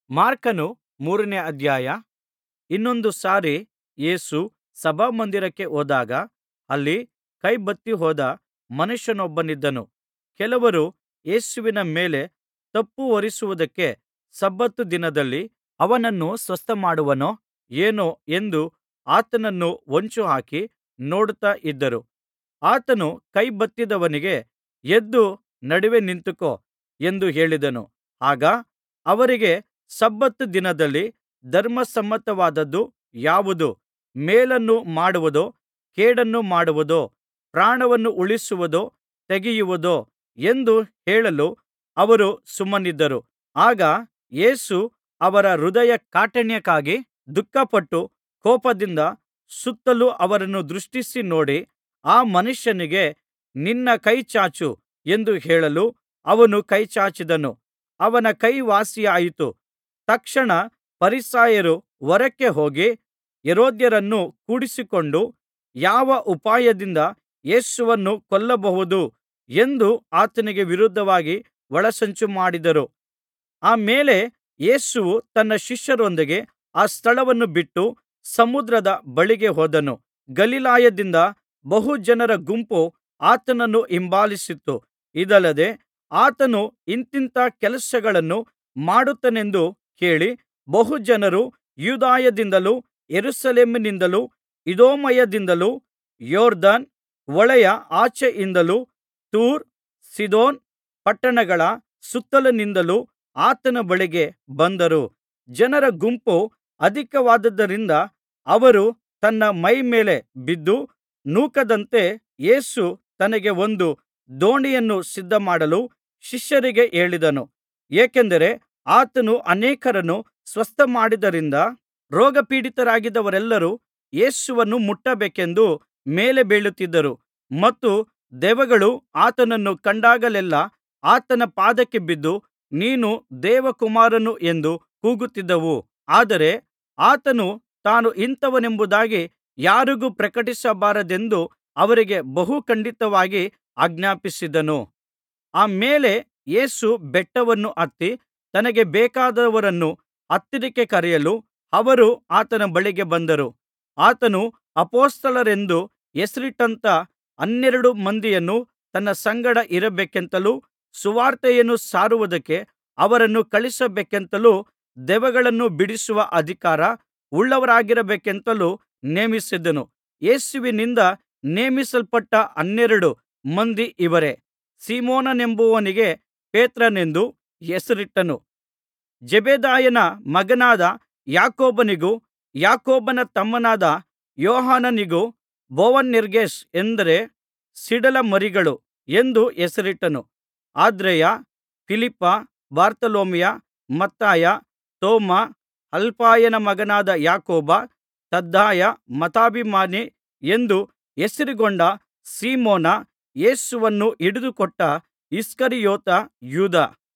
ಮಾರ್ಕನ ಮೂರನೇ ಅಧ್ಯಾಯ ಇನ್ನೊಂದು ಸಾರಿ ಯೇಸು ಸಭಾಮಂದಿರಕ್ಕೆ ಹೋದಾಗ ಅಲ್ಲಿ ಕೈಬತ್ತಿಹೋದ ಮನುಷ್ಯನೊಬ್ಬನಿದ್ದನು ಕೆಲವರು ಯೇಸುವಿನ ಮೇಲೆ ತಪ್ಪುಹೊರಿಸುವುದಕ್ಕೆ ಸಬ್ಬತ್ ದಿನದಲ್ಲಿ ಅವನನ್ನು ಸ್ವಸ್ಥಮಾಡುವನೋ ಏನೋ ಎಂದು ಆತನನ್ನು ಹೊಂಚುಹಾಕಿ ನೋಡುತ್ತಾ ಇದ್ದರು ಆತನು ಕೈಬತ್ತಿದವನಿಗೆ ಎದ್ದು ನಡುವೆ ನಿಂತುಕೋ ಎಂದು ಹೇಳಿದನು ಆಗ ಅವರಿಗೆ ಸಬ್ಬತ್ ದಿನದಲ್ಲಿ ಧರ್ಮಸಮ್ಮತವಾದದ್ದು ಯಾವುದು ಮೇಲನ್ನು ಮಾಡುವುದೋ ಕೇಡನ್ನು ಮಾಡುವುದೋ ಪ್ರಾಣವನ್ನು ಉಳಿಸುವುದೋ ತೆಗೆಯುವುದೋ ಎಂದು ಹೇಳಲು ಅವರು ಸುಮ್ಮನಿದ್ದರು ಆಗ ಯೇಸು ಅವರ ಹೃದಯ ಕಾಠಿಣ್ಯಕ್ಕಾಗಿ ದುಃಖಪಟ್ಟು ಕೋಪದಿಂದ ಸುತ್ತಲು ಅವರನ್ನು ದೃಷ್ಟಿಸಿ ನೋಡಿ ಆ ಮನುಷ್ಯನಿಗೆ ನಿನ್ನ ಕೈ ಚಾಚು ಎಂದು ಹೇಳಲು ಅವನು ಕೈ ಚಾಚಿದನು ಅವನ ಕೈ ವಾಸಿಯಾಯಿತು ತಕ್ಷಣ ಫರಿಸಾಯರು ಹೊರಕ್ಕೆ ಹೋಗಿ ಹೆರೋದ್ಯರನ್ನು ಕೂಡಿಸಿಕೊಂಡು ಯಾವ ಉಪಾಯದಿಂದ ಯೇಸುವನ್ನು ಕೊಲ್ಲಬಹುದು ಎಂದು ಆತನಿಗೆ ವಿರೋಧವಾಗಿ ಒಳಸಂಚು ಮಾಡಿದರು ಆ ಮೇಲೆ ಯೇಸುವು ತನ್ನ ಶಿಷ್ಯರೊಂದಿಗೆ ಆ ಸ್ಥಳವನ್ನು ಬಿಟ್ಟು ಸಮುದ್ರದ ಬಳಿಗೆ ಹೋದನು ಗಲಿಲಾಯದಿಂದ ಬಹು ಜನರ ಗುಂಪು ಆತನನ್ನು ಹಿಂಬಾಲಿಸಿತು ಇದಲ್ಲದೆ ಆತನು ಇಂಥಿಂಥ ಕೆಲಸಗಳನ್ನು ಮಾಡುತ್ತಾನೆಂದು ಕೇಳಿ ಬಹು ಜನರು ಯೂದಾಯದಿಂದಲೂ ಯೆರೂಸಲೇಮಿನಿಂದಲೂ ಇದೂಮಾಯದಿಂದಲೂ ಯೊರ್ದನ್ ಹೊಳೆಯ ಆಚೆಯಿಂದಲೂ ತೂರ್ ಸೀದೋನ್ ಪಟ್ಟಣಗಳ ಸುತ್ತಲಿನಿಂದಲೂ ಆತನ ಬಳಿಗೆ ಬಂದರು ಜನರ ಗುಂಪು ಅಧಿಕವಾದುದರಿಂದ ಅವರು ತನ್ನ ಮೈಮೇಲೆ ಬಿದ್ದು ನೂಕದಂತೆ ಯೇಸು ತನಗೆ ಒಂದು ದೋಣಿಯನ್ನು ಸಿದ್ಧಮಾಡಲು ಶಿಷ್ಯರಿಗೆ ಹೇಳಿದನು ಏಕೆಂದರೆ ಆತನು ಅನೇಕರನ್ನು ಸ್ವಸ್ಥಮಾಡಿದ್ದರಿಂದ ರೋಗಪೀಡಿತರಾಗಿದ್ದವರೆಲ್ಲರೂ ಯೇಸುವನ್ನು ಮುಟ್ಟಬೇಕೆಂದು ಮೇಲೆ ಬೀಳುತ್ತಿದ್ದರು ಮತ್ತು ದೆವ್ವಗಳು ಆತನನ್ನು ಕಂಡಾಗಲೆಲ್ಲಾ ಆತನ ಪಾದಕ್ಕೆ ಬಿದ್ದು ನೀನು ದೇವಕುಮಾರನು ಎಂದು ಕೂಗುತ್ತಿದ್ದವು ಆದರೆ ಆತನು ತಾನು ಇಂಥವನೆಂಬುದಾಗಿ ಯಾರಿಗೂ ಪ್ರಕಟಿಸಬಾರದೆಂದು ಅವರಿಗೆ ಬಹು ಖಂಡಿತವಾಗಿ ಆಜ್ಞಾಪಿಸಿದನು ಆ ಮೇಲೆ ಯೇಸು ಬೆಟ್ಟವನ್ನು ಹತ್ತಿ ತನಗೆ ಬೇಕಾದವರನ್ನು ಹತ್ತಿರಕ್ಕೆ ಕರೆಯಲು ಅವರು ಆತನ ಬಳಿಗೆ ಬಂದರು ಆತನು ಅಪೊಸ್ತಲರೆಂದು ಹೆಸರಿಟ್ಟಂಥ ಹನ್ನೆರಡು ಮಂದಿಯನ್ನು ತನ್ನ ಸಂಗಡ ಇರಬೇಕೆಂತಲೂ ಸುವಾರ್ತೆಯನ್ನು ಸಾರುವುದಕ್ಕೆ ಅವರನ್ನು ಕಳುಹಿಸಬೇಕೆಂತಲೂ ದೆವ್ವಗಳನ್ನು ಬಿಡಿಸುವ ಅಧಿಕಾರ ಉಳ್ಳವರಾಗಿರಬೇಕೆಂತಲೂ ನೇಮಿಸಿದ್ದನು ಯೇಸುವಿನಿಂದ ನೇಮಿಸಲ್ಪಟ್ಟ ಹನ್ನೆರಡು ಮಂದಿ ಇವರೇ ಸೀಮೋನನೆಂಬುವನಿಗೆ ಪೇತ್ರನೆಂದು ಹೆಸರಿಟ್ಟನು ಜೆಬೆದಾಯನ ಮಗನಾದ ಯಾಕೋಬನಿಗೂ ಯಾಕೋಬನ ತಮ್ಮನಾದ ಯೋಹಾನನಿಗೂ ಬೋವನೆರ್ಗೆಸ್ ಎಂದರೆ ಸಿಡಿಲಮರಿಗಳು ಎಂದು ಹೆಸರಿಟ್ಟನು ಅಂದ್ರೆಯ ಫಿಲಿಪ್ಪ ಬಾರ್ತೊಲೊಮಾಯ ಮತ್ತಾಯ ತೋಮ ಅಲ್ಫಾಯನ ಮಗನಾದ ಯಾಕೋಬ ತದ್ದಾಯ ಮತಾಭಿಮಾನಿ ಎಂದು ಹೆಸರುಗೊಂಡ ಸೀಮೋನ ಯೇಸುವನ್ನು ಹಿಡಿದುಕೊಟ್ಟ ಇಸ್ಕರಿಯೋತ ಯೂದ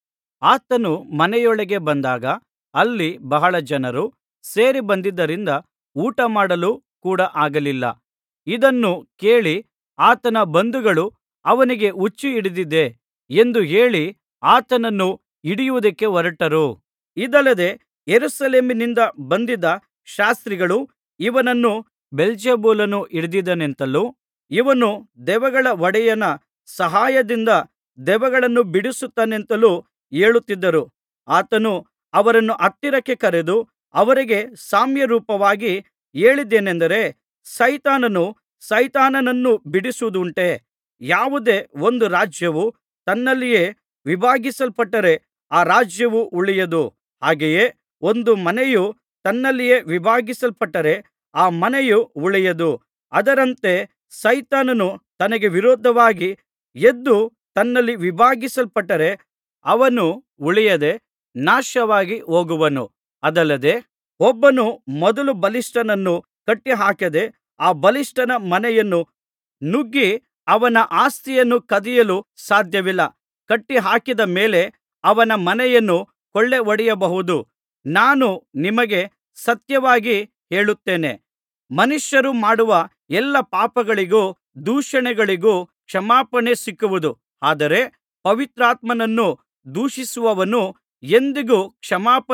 ಆತನು ಮನೆಯೊಳಗೆ ಬಂದಾಗ ಅಲ್ಲಿ ಬಹಳ ಜನರು ಸೇರಿ ಬಂದಿದ್ದರಿಂದ ಊಟಮಾಡಲು ಕೂಡ ಆಗಲಿಲ್ಲ ಇದನ್ನು ಕೇಳಿ ಆತನ ಬಂಧುಗಳು ಅವನಿಗೆ ಹುಚ್ಚು ಹಿಡಿದಿದೆ ಎಂದು ಹೇಳಿ ಆತನನ್ನು ಹಿಡಿಯುವುದಕ್ಕೆ ಹೊರಟರು ಇದಲ್ಲದೆ ಯೆರೂಸಲೇಮಿನಿಂದ ಬಂದಿದ್ದ ಶಾಸ್ತ್ರಿಗಳು ಇವನನ್ನು ಬೆಲ್ಜೆಬೂಲನು ಹಿಡಿದಿದ್ದಾನೆಂತಲೂ ಇವನು ದೆವ್ವಗಳ ಒಡೆಯನ ಸಹಾಯದಿಂದ ದೆವ್ವಗಳನ್ನು ಬಿಡಿಸುತ್ತಾನೆಂತಲೂ ಹೇಳುತ್ತಿದ್ದರು ಆತನು ಅವರನ್ನು ಹತ್ತಿರಕ್ಕೆ ಕರೆದು ಅವರಿಗೆ ಸಾಮ್ಯರೂಪವಾಗಿ ಹೇಳಿದ್ದೇನೆಂದರೆ ಸೈತಾನನು ಸೈತಾನನನ್ನು ಬಿಡಿಸುವುದುಂಟೇ ಯಾವುದೇ ಒಂದು ರಾಜ್ಯವು ತನ್ನಲ್ಲಿಯೇ ವಿಭಾಗಿಸಲ್ಪಟ್ಟರೆ ಆ ರಾಜ್ಯವು ಉಳಿಯದು ಹಾಗೆಯೇ ಒಂದು ಮನೆಯು ತನ್ನಲ್ಲಿಯೇ ವಿಭಾಗಿಸಲ್ಪಟ್ಟರೆ ಆ ಮನೆಯು ಉಳಿಯದು ಅದರಂತೆ ಸೈತಾನನು ತನಗೆ ವಿರೋಧವಾಗಿ ಎದ್ದು ತನ್ನಲ್ಲಿ ವಿಭಾಗಿಸಲ್ಪಟ್ಟರೆ ಅವನು ಉಳಿಯದೆ ನಾಶವಾಗಿ ಹೋಗುವನು ಅದಲ್ಲದೆ ಒಬ್ಬನು ಮೊದಲು ಬಲಿಷ್ಠನನ್ನು ಕಟ್ಟಿಹಾಕದೆ ಆ ಬಲಿಷ್ಠನ ಮನೆಯನ್ನು ನುಗ್ಗಿ ಅವನ ಆಸ್ತಿಯನ್ನು ಕದಿಯಲು ಸಾಧ್ಯವಿಲ್ಲ ಕಟ್ಟಿಹಾಕಿದ ಮೇಲೆ ಅವನ ಮನೆಯನ್ನು ಕೊಳ್ಳೆಹೊಡೆಯಬಹುದು ನಾನು ನಿಮಗೆ ಸತ್ಯವಾಗಿ ಹೇಳುತ್ತೇನೆ ಮನುಷ್ಯರು ಮಾಡುವ ಎಲ್ಲಾ ಪಾಪಗಳಿಗೂ ದೂಷಣೆಗಳಿಗೂ ಕ್ಷಮಾಪಣೆ ಸಿಕ್ಕುವುದು ಆದರೆ ಪವಿತ್ರಾತ್ಮನನ್ನು ದೂಷಿಸುವವನು ಎಂದಿಗೂ ಕ್ಷಮಾಪಣೆ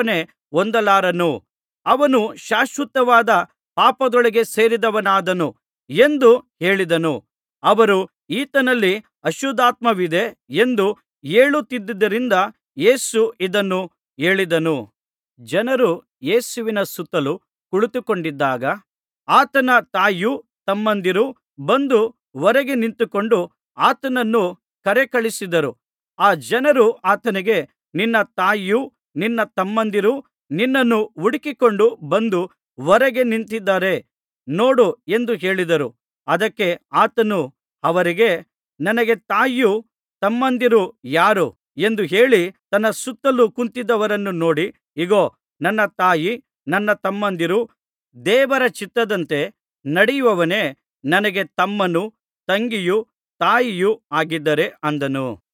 ಹೊಂದಲಾರನು ಅವನು ಶಾಶ್ವತವಾದ ಪಾಪದೊಳಗೆ ಸೇರಿದವನಾದನು ಎಂದು ಹೇಳಿದನು ಅವರು ಈತನಲ್ಲಿ ಅಶುದ್ಧಾತ್ಮವಿದೆ ಎಂದು ಹೇಳುತ್ತಿದ್ದುದರಿಂದ ಯೇಸು ಇದನ್ನು ಹೇಳಿದನು ಜನರು ಯೇಸುವಿನ ಸುತ್ತಲು ಕುಳಿತುಕೊಂಡಿದ್ದಾಗ ಆತನ ತಾಯಿಯೂ ತಮ್ಮಂದಿರೂ ಬಂದು ಹೊರಗೆ ನಿಂತುಕೊಂಡು ಆತನನ್ನು ಕರೆಕಳುಹಿಸಿದರು ಆ ಜನರು ಆತನಿಗೆ ನಿನ್ನ ತಾಯಿಯೂ ನಿನ್ನ ತಮ್ಮಂದಿರೂ ನಿನ್ನನ್ನು ಹುಡುಕಿಕೊಂಡು ಬಂದು ಹೊರಗೆ ನಿಂತಿದ್ದಾರೆ ನೋಡು ಎಂದು ಹೇಳಿದರು ಅದಕ್ಕೆ ಆತನು ಅವರಿಗೆ ನನಗೆ ತಾಯಿಯೂ ತಮ್ಮಂದಿರೂ ಯಾರು ಎಂದು ಹೇಳಿ ತನ್ನ ಸುತ್ತಲು ಕುಳಿತಿದ್ದವರನ್ನು ನೋಡಿ ಇಗೋ ನನ್ನ ತಾಯಿ ನನ್ನ ತಮ್ಮಂದಿರು ದೇವರ ಚಿತ್ತದಂತೆ ನಡೆಯುವವನೇ ನನಗೆ ತಮ್ಮನೂ ತಂಗಿಯೂ ತಾಯಿಯೂ ಆಗಿದ್ದಾರೆ ಅಂದನು